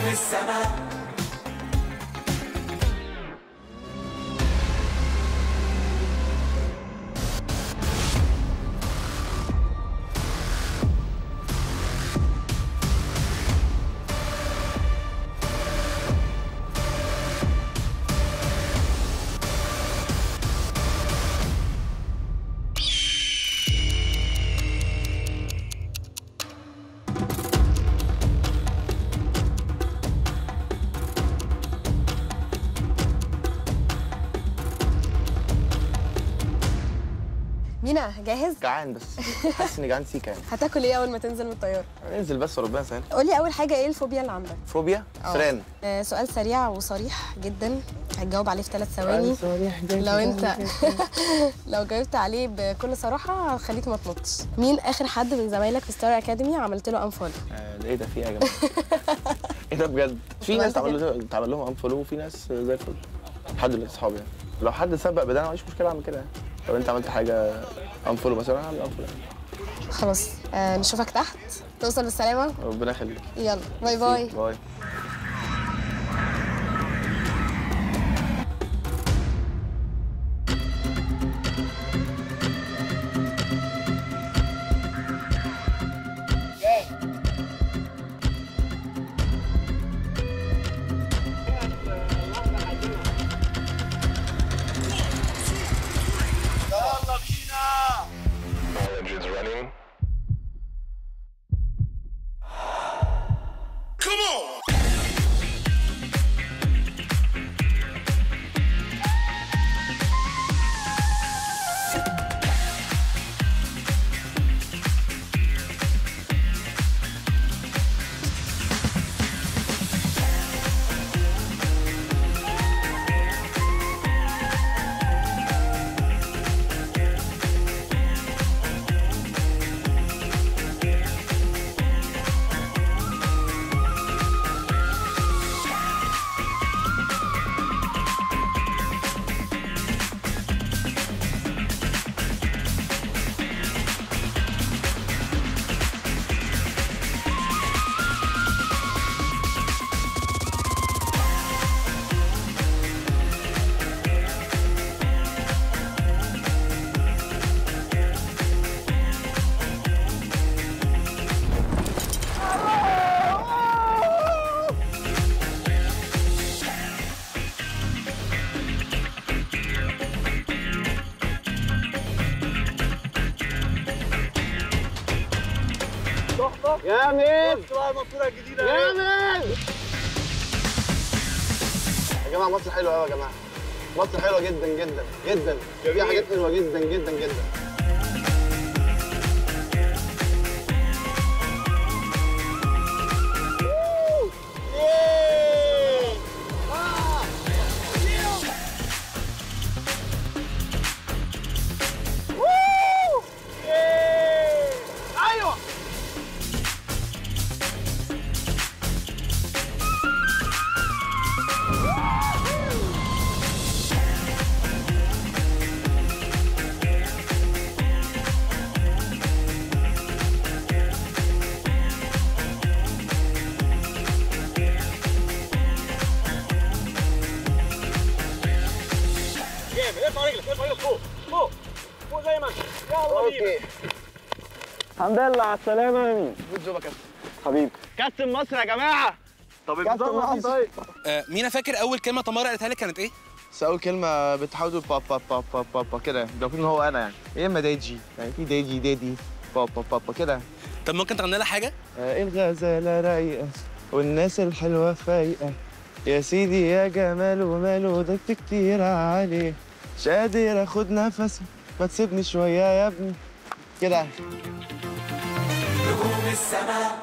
السماء مينا جاهز جعان بس حاسس اني جعان سيكا يعني هتاكل ايه اول ما تنزل من الطياره انزل بس وربنا يسهل قولي اول حاجه ايه الفوبيا اللي عندك فوبيا آه. فران آه سؤال سريع وصريح جدا هتجاوب عليه في ثلاث ثواني لو انت لو جاوبت عليه بكل صراحه هخليك ما تنطش مين اخر حد من زمايلك في ستار اكاديمي عملت له انفولو آه، ايه ده في ايه يا جماعه ايه ده بجد في ناس عملت تعمل لهم تعمل لهم انفولو وفي ناس زي الفل لحد دلوقتي اصحابي يعني لو حد سبق بده انا ما عنديش مشكله اعمل كده يعني. لو انت عملت حاجه انفولو مثلا هعمل انفولو خلاص آه نشوفك تحت توصل بالسلامه ربنا يخليك يلا باي باي باي جامد بص بقى المنصوره الجديده جامد يا جماعه مصر حلوه قوي يا جماعه مصر حلوه جدا جدا جدا فيها حاجات حلوه جدا جدا جدا ايوه جامد ارفع رجلك ارفع رجلك فوق فوق فوق زي ما انت يلا بينا الحمد لله على السلامة يا مين جود جوب يا كابتن حبيبي كابتن مصر يا جماعة طب كابتن مصر. طيب آه، مينا فاكر اول كلمه تمارا قالتها لك كانت ايه بس اول كلمه بتحاول تقول بابا بابا بابا كده ده المفروض ان هو انا يعني يا اما دايجي يعني في دايجي دادي بابا بابا كده طب ممكن تغني لها حاجه آه، الغزاله رايقه والناس الحلوه فايقه يا سيدي يا جمال وماله ضدت كتير عليه مش قادر اخد نفسي ما تسيبني شويه يا ابني كده نجوم السماء